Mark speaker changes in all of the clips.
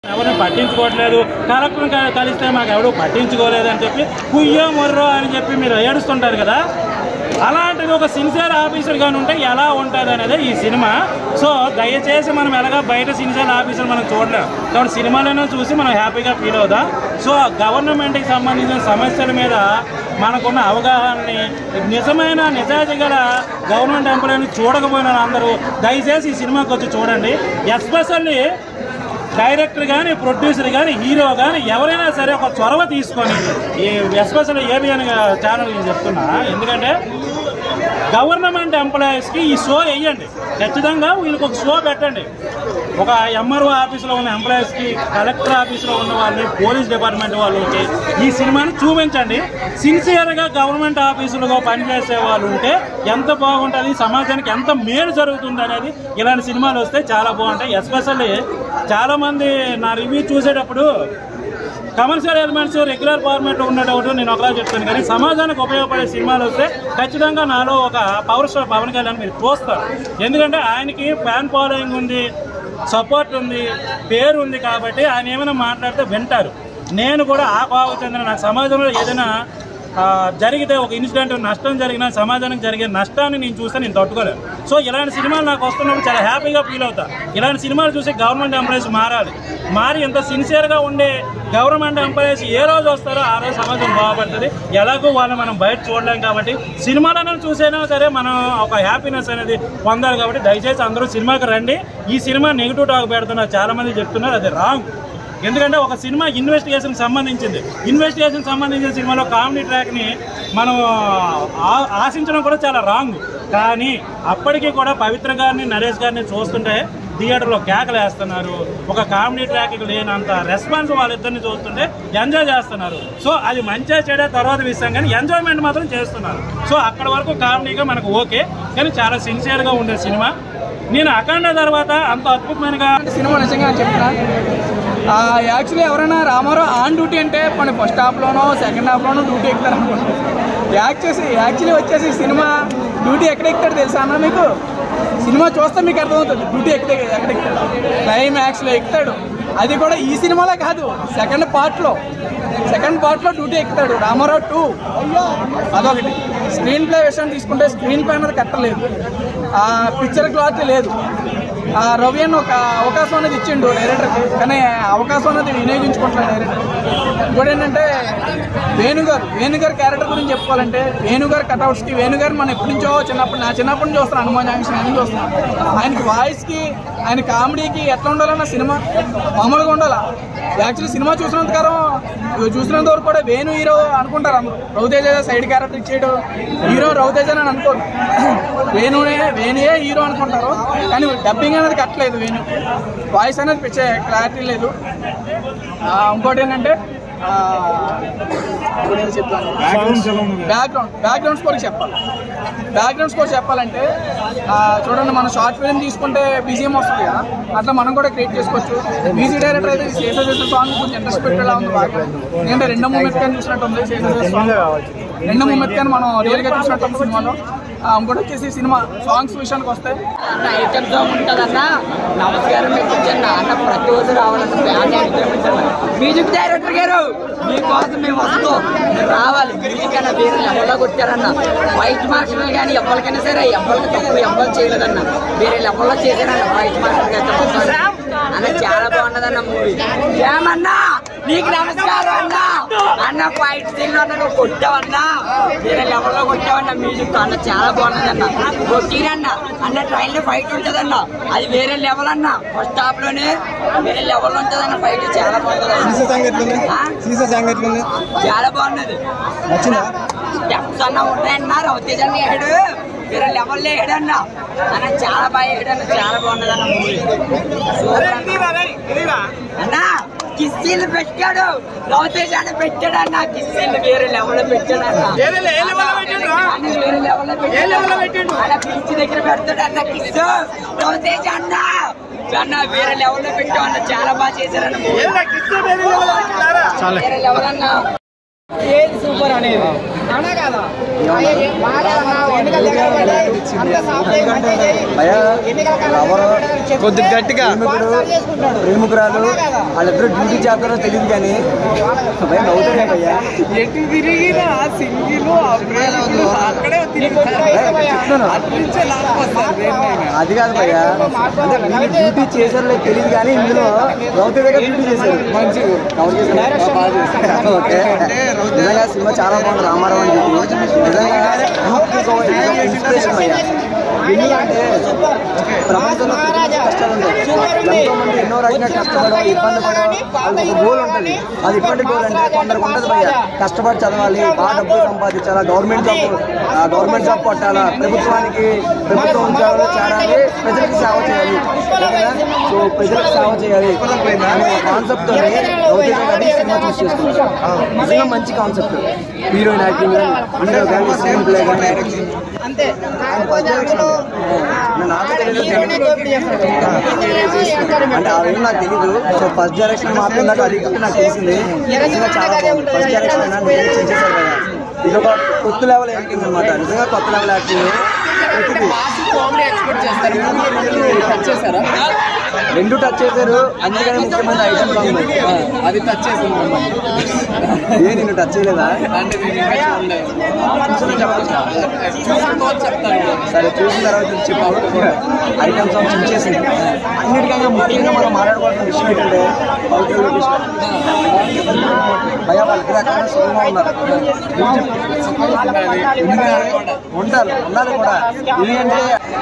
Speaker 1: ఎవరిని పట్టించుకోవట్లేదు కలెక్టర్ని క- కలిస్తే మాకు ఎవడు పట్టించుకోలేదు అని చెప్పి కుయ్యో మొర్రో అని చెప్పి మీరు ఏడుస్తుంటారు కదా అలాంటిది ఒక సిన్సియర్ ఆఫీసర్ గాని ఉంటే ఎలా ఉంటుంది అనేది ఈ సినిమా సో దయచేసి మనం ఎలాగా బయట సిన్సియర్ ఆఫీసర్ మనం చూడలేం కాబట్టి సినిమాలోనే చూసి మనం హ్యాపీగా ఫీల్ అవుదాం సో గవర్నమెంట్కి సంబంధించిన సమస్యల మీద మనకున్న అవగాహనని నిజమైన నిజాయితీ గల గవర్నమెంట్ ఎంప్లాయీని చూడకపోయిన అందరూ దయచేసి ఈ సినిమాకి వచ్చి చూడండి ఎస్పెషల్లీ డైరెక్టర్ కానీ ప్రొడ్యూసర్ కానీ హీరో కానీ ఎవరైనా సరే ఒక చొరవ తీసుకొని ఈ ఎస్పెషల్ ఏబిఎన్ ఛానల్ నేను చెప్తున్నా ఎందుకంటే గవర్నమెంట్ ఎంప్లాయీస్కి ఈ షో వేయండి ఖచ్చితంగా వీళ్ళకి ఒక షో పెట్టండి ఒక ఎంఆర్ఓ ఆఫీస్లో ఉన్న ఎంప్లాయీస్కి కలెక్టర్ ఆఫీస్లో ఉన్న వాళ్ళని పోలీస్ డిపార్ట్మెంట్ వాళ్ళకి ఈ సినిమాని చూపించండి సిన్సియర్గా గవర్నమెంట్ ఆఫీసులుగా పనిచేసే వాళ్ళు ఉంటే ఎంత బాగుంటుంది సమాజానికి ఎంత మేలు జరుగుతుంది అనేది ఇలాంటి సినిమాలు వస్తే చాలా బాగుంటాయి ఎస్పెషల్లీ చాలామంది నా రివ్యూ చూసేటప్పుడు కమర్షియల్ ఎలిమెంట్స్ రెగ్యులర్ ఫార్మేట్ ఉండేటప్పుడు నేను ఒకలా చెప్తాను కానీ సమాజానికి ఉపయోగపడే సినిమాలు వస్తే ఖచ్చితంగా నాలో ఒక పవర్ స్టార్ పవన్ కళ్యాణ్ మీరు చూస్తారు ఎందుకంటే ఆయనకి ఫ్యాన్ ఫాలోయింగ్ ఉంది సపోర్ట్ ఉంది పేరు ఉంది కాబట్టి ఆయన ఏమైనా మాట్లాడితే వింటారు నేను కూడా ఆ కోవకు చెందిన నాకు సమాజంలో ఏదైనా ఆ, జరిగితే ఒక ఇన్సిడెంట్ నష్టం జరిగిన సమాజానికి జరిగే నష్టాన్ని నేను చూస్తే నేను తట్టుకోలేను సో ఇలాంటి సినిమాలు నాకు వస్తున్నప్పుడు చాలా హ్యాపీగా ఫీల్ అవుతా ఇలాంటి సినిమాలు చూసి గవర్నమెంట్ ఎంప్లాయీస్ మారాలి మారి ఎంత సిన్సియర్గా ఉండే గవర్నమెంట్ ఎంప్లాయీస్ ఏ రోజు వస్తారో ఆ రోజు సమాజం బాగుపడుతుంది ఎలాగో వాళ్ళు మనం బయట చూడలేం కాబట్టి సినిమాలను చూసైనా సరే మనం ఒక హ్యాపీనెస్ అనేది పొందాలి కాబట్టి దయచేసి అందరూ సినిమాకి రండి ఈ సినిమా నెగిటివ్ టాక్ పెడుతున్నారు చాలా మంది చెప్తున్నారు అది రాంగ్ ఎందుకంటే ఒక సినిమా ఇన్వెస్టిగేషన్ సంబంధించింది ఇన్వెస్టిగేషన్ సంబంధించిన సినిమాలో కామెడీ ట్రాక్ని మనం ఆ- ఆశించడం కూడా చాలా రాంగ్ కానీ అప్పటికీ కూడా పవిత్ర గారిని నరేష్ గారిని చూస్తుంటే థియేటర్లో కేకలు వేస్తున్నారు ఒక కామెడీ ట్రాక్ లేనంత రెస్పాన్స్ వాళ్ళిద్దరిని చూస్తుంటే ఎంజాయ్ చేస్తున్నారు సో అది మంచిగా చెడే తర్వాత విషయం కానీ ఎంజాయ్మెంట్ మాత్రం చేస్తున్నారు సో అక్కడ వరకు కామెడీగా మనకు ఓకే కానీ చాలా సిన్సియర్గా ఉండే సినిమా నేను అఖండ తర్వాత అంత అద్భుతమైనగా
Speaker 2: సినిమా నిజంగా చెప్తున్నా యాక్చువల్లీ ఎవరైనా రామారావు ఆన్ డ్యూటీ అంటే మన ఫస్ట్ హాఫ్లోనో సెకండ్ హాఫ్లోనో డ్యూటీ ఎక్కుతారు అనుకుంటారు యాక్ట్ చేసి యాక్చువల్లీ వచ్చేసి సినిమా డ్యూటీ ఎక్కడ ఎక్కుతాడు తెలుసా అన్న మీకు సినిమా చూస్తే మీకు అర్థమవుతుంది డ్యూటీ ఎక్కడ ఎక్కడ ఎక్కుతాడు క్లైమాక్స్లో ఎక్కుతాడు అది కూడా ఈ సినిమాలో కాదు సెకండ్ పార్ట్లో సెకండ్ పార్ట్లో డ్యూటీ ఎక్కుతాడు రామారావు టూ అదొకటి స్క్రీన్ ప్లే విషయం తీసుకుంటే స్క్రీన్ ప్లే అనేది కట్టలేదు ఆ పిక్చర్ క్లారిటీ లేదు ఆ రవి అని ఒక అవకాశం అనేది ఇచ్చిండు డైరెక్టర్కి కానీ ఆ అవకాశం అనేది వినియోగించుకుంటున్నాడు డైరెక్టర్ ఇంకోటి ఏంటంటే వేణుగారు వేణుగారు క్యారెక్టర్ గురించి చెప్పుకోవాలంటే వేణుగారు కట్అవుట్స్కి వేణుగారు మనం ఎప్పటి నుంచో చిన్నప్పుడు నా చిన్నప్పటి నుంచి చూస్తున్నాను హనుమాన్ జంక్షన్ అని చూస్తున్నాను ఆయనకి వాయిస్కి ఆయన కామెడీకి ఎట్లా ఉండాలన్న సినిమా మామూలుగా ఉండాలా యాక్చువల్లీ సినిమా చూసినంత కాలం చూసినంత వరకు కూడా వేణు హీరో అనుకుంటారు అందరూ రవితేజ సైడ్ క్యారెక్టర్ ఇచ్చేయడు హీరో రవితేజ అని అనుకోరు వేణునే వేణుయే హీరో అనుకుంటారు కానీ డబ్బింగ్ అనేది కట్టలేదు వేణు వాయిస్ అనేది పిచ్చే క్లారిటీ లేదు ఆ, ఇంకోటి ఏంటంటే ఆ, ఇప్పుడు ఏం చెప్తాను బ్యాక్గ్రౌండ్ బ్యాక్గ్రౌండ్ స్కోర్ చెప్పాలి బ్యాక్గ్రౌండ్ స్కోర్ చెప్పాలంటే ఆ, చూడండి మనం షార్ట్ ఫిల్మ్ తీసుకుంటే బీజిఎం వస్తుంది కదా అట్లా మనం కూడా క్రియేట్ చేసుకోవచ్చు మ్యూజిక్ డైరెక్టర్ అయితే శేష చేసిన సాంగ్ కొంచెం ఇంట్రెస్ట్ పెట్టేలా ఉంది బాగా ఎందుకంటే రెండో మూమెంట్ కానీ చూసినట్టు ఉంది శేష చేసిన సాంగ్ రెండో మూమెంట్ కానీ మనం రియల్గా చూసినట్టు ఉంది సినిమాలో ఆ, ఇంకోటి వచ్చేసి సినిమా సాంగ్స్ విషయానికి వస్తే
Speaker 3: అన్న ఐటమ్ సాంగ్ ఉంటుందన్న నమస్కారం పెట్టించండి అన్న ప్రతి రోజు రావాలన్న ఫ్యాన్ పెట్టండి మ్యూజిక్ డైరెక్టర్ గారు మీకోసం మేము వస్తాం మీరు రావాలి మ్యూజిక్ అన్న వేరే లెవెల్లో కొట్టారన్న వైట్ మార్షల్ కానీ ఎవరికైనా సరే ఎవరికి తప్పు ఎవరు చేయలేదన్న వేరే లెవెల్లో చేశారన్న వైట్ మార్షల్ గారు అన్న చాలా బాగున్నదన్న మూవీ ఏమన్నా నీకు నమస్కారం అన్న అన్న ఫైట్ సీన్ అన్న నువ్వు కొట్టావన్నా వేరే లెవెల్లో కొట్టావన్న మ్యూజిక్ అన్న చాలా బాగున్నదన్న కొట్టిరన్న అన్న ట్రైన్ లో ఫైట్ ఉంటదన్న అది వేరే లెవెల్ అన్న ఫస్ట్ హాఫ్ లోనే వేరే లెవెల్ ఉంటదన్న ఫైట్ చాలా బాగుంటది ఆ? చాలా బాగున్నది స్టెప్స్ అన్న ఉంటాయన్న రవితేజ్ అన్న ఏడు వేరే లెవెల్ ఏడన్న అన్న చాలా బాగా ఏడన్న చాలా బాగున్నది అన్న మూవీ అన్న కిస్సీలు పెట్టాడు రవితేజ్ అన్న పెట్టాడు అన్న కిస్సీలు వేరే లెవెల్ పెట్టాడు అన్న అన్న వేరే లెవెల్ పెట్టాడు అన్న బీచ్ దగ్గర పెడతాడు అన్న కిస్ రవితేజ్ అన్న అన్న వేరే లెవెల్ లో పెట్టావు అన్న చాలా బాగా చేశారన్న movie. వేరే లెవెల్ అన్న ఏది
Speaker 2: సూపర్ అనేది అవునా కాదా కొద్దిగా గట్టిగా
Speaker 4: ప్రేమికురాలు వాళ్ళిద్దరు డ్యూటీ చేస్తారో తెలియదు కానీ భయ నవ్వుతారే భయ్యా
Speaker 2: ఎటు తిరిగినా సింగిల్ అక్కడే
Speaker 4: చెప్తున్నాను అది కాదు భయ్యా అంటే వీళ్ళు డ్యూటీ చేశారో తెలియదు కానీ ఇందులో రౌతీ దగ్గర డ్యూటీ చేశారు మంచి కవర్ చేశారు బాగా చేశారు. ఓకే నిజంగా సినిమా చాలా బాగుంది రామారావు అని చెప్పి నిజంగా ఇన్స్పిరేషన్ భయ్యా ఎందుకంటే ప్రపంచంలో ప్రతి కష్టాలు ఉంటాయి ఎంతో మంది ఎన్నో రకంగా కష్టపడడం ఇబ్బంది పడడం వాళ్ళకి ఒక గోల్ ఉంటుంది అది ఇప్పటి గోల్ అంటే కొందరికి ఉంటుంది భయ్య కష్టపడి చదవాలి బాగా డబ్బులు సంపాదించాలా గవర్నమెంట్ జాబ్ గవర్నమెంట్ జాబ్ కొట్టాలా ప్రభుత్వానికి ప్రభుత్వం ఉద్యోగాలు చేరాలి ప్రజలకు సేవ చేయాలి ఓకేనా? సో ప్రజలకు సేవ చేయాలి అనే కాన్సెప్ట్ తో సినిమా చూస్ చేసుకున్నాను నిజంగా మంచి కాన్సెప్ట్ హీరోయిన్ యాక్టింగ్ హీరో కానీ స్క్రీన్ ప్లే కానీ
Speaker 3: అంతే
Speaker 4: నాకు తెలియదు అంటే ఆ వేళ నాకు తెలీదు సో ఫస్ట్ డైరెక్షన్ మాత్రం నాకు అది ఇప్పుడు నాకు తెలిసింది నిజంగా చాలా బాగుంది ఫస్ట్ డైరెక్షన్ అయినా నేను చేసేసారు కదా ఇది ఒక కొత్త లెవెల్ యాక్టింగ్ అనమాట నిజంగా కొత్త లెవెల్ యాక్టింగ్ ప్రతిదీ
Speaker 2: కామెడీ ఎక్స్పెక్ట్ చేస్తారు టచ్ చేశారా
Speaker 4: రెండు టచ్ చేశారు అందుకని ముఖ్యమైన ఐటమ్ సాంగ్
Speaker 2: అది టచ్ చేసింది
Speaker 4: ఏ నిన్ను టచ్ చేయలేదా
Speaker 2: అంటే నేను ఇంకా చూడలేదు చూసి చెప్పొచ్చా? చూసిన తర్వాత చెప్తాను
Speaker 4: సరే చూసిన తర్వాత చెప్పు ఐటమ్ సాంగ్ చూసేసింది అన్నిటికన్నా ముఖ్యంగా మనం మాట్లాడుకోవాల్సిన విషయం ఏంటంటే పవిత్ర లొకేషన్ భయ వాళ్ళకి రకాల సుఖంగా ఉన్నారు ఉంటారు ఉండాలి కూడా ఎందుకంటే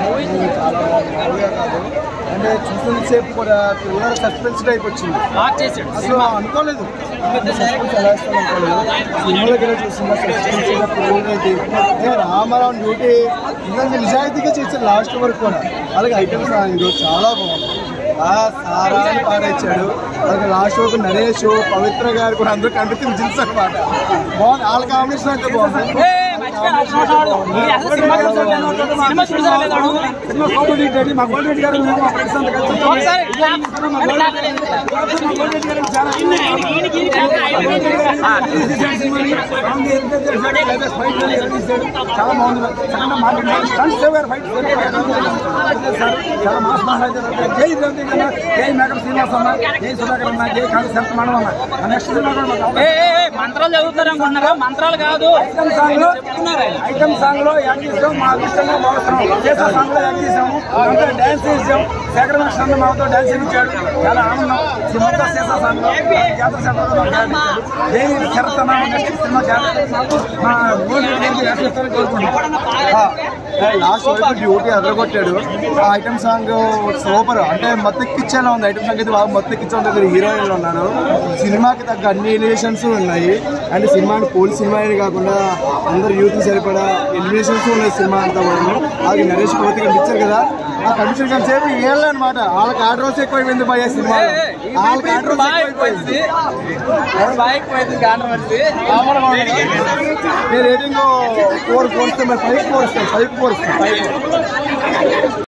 Speaker 5: అంటే చూసినంతసేపు కూడా పిల్లల సస్పెన్స్ టైప్ వచ్చింది అసలు అనుకోలేదు సస్పెన్స్ ఎలా ఇస్తాను అనుకోలేదు సినిమా దగ్గర చూసిన సస్పెన్స్ పిల్లలకి రామారావు డ్యూటీ నిజంగా నిజాయితీగా చేశారు లాస్ట్ వరకు కూడా అలాగే ఐటమ్ సాంగ్ చాలా బాగుంది ఆ సారా అని పాడేచ్చాడు అలాగే లాస్ట్ వరకు నరేష్ పవిత్ర గారు కూడా అందరూ కంటికి విజిల్స్ అనమాట బాగుంది వాళ్ళ కాంబినేషన్ అయితే బాగుంది సినిమా ఫోటో తీయండి మా గోల్డ్ రెడ్డి గారు మేము మా ఫ్రెండ్స్ అంతా కలిసి చాలా బాగుంది చాలా మాట్లాడారు స్టంట్స్ గారు ఫైట్ చాలా మాస్ మాట్లాడారు జై రవి అన్న జై మేకం శ్రీనివాస్ అన్న జై సుధాకర్ అన్న జై కాళీ శరత్ మానవ అన్న నెక్స్ట్ సినిమా కూడా మాకు అవకాశం
Speaker 2: మంత్రాలు చదువుతారు అనుకుంటున్నారా మంత్రాలు కాదు
Speaker 5: ఐటమ్ సాంగ్ లో ఐటమ్ సాంగ్ లో యాక్ట్ చేసాం మా ఇష్టంగా భావిస్తున్నాం చేసే సాంగ్ లో యాక్ట్ చేసాము అంతా డాన్స్ చేసాం శేఖర్ కృష్ణ మాతో డాన్స్ చేయించాడు చాలా ఆనందం సినిమాతో చేసే సాంగ్ లో జాతర సెంటర్లో దేని శరత్ అన్న నెక్స్ట్ సినిమా జాతర మా గోల్డ్ యాక్ట్ చేస్తారని కోరుకుంటున్నాం లాస్ట్ వరకు డ్యూటీ అదరగొట్టాడు ఆ ఐటమ్ సాంగ్ సూపర్ అంటే మత్తెక్కిచ్చేలా ఉంది ఐటమ్ సాంగ్ అయితే బాగా మత్తెక్కిచ్చే దగ్గర హీరోయిన్లు ఉన్నారు సినిమాకి తగ్గ అన్ని ఎలివేషన్స్ ఉన్నాయి అండ్ సినిమాని పోలీస్ సినిమా అని కాకుండా అందరు యూత్ సరిపడా ఎలివేషన్స్ ఉన్నాయి సినిమా అంతా కూడా అది నరేష్ కోతి కనిపించారు కదా ఆ కమిషన్ కంటే సేపు ఏళ్ళు అనమాట వాళ్ళకి ఆర్డర్ రోజు ఎక్కువైపోయింది భయ సినిమా వాళ్ళకి ఆర్డర్ ఎక్కువైపోయింది నేను రేటింగ్ ఫోర్ ఫోర్ ఇస్తాను ఫైవ్ ఫోర్ ఇస్తాను ఫైవ్ ఫోర్ ఇస్తాను ఫైవ్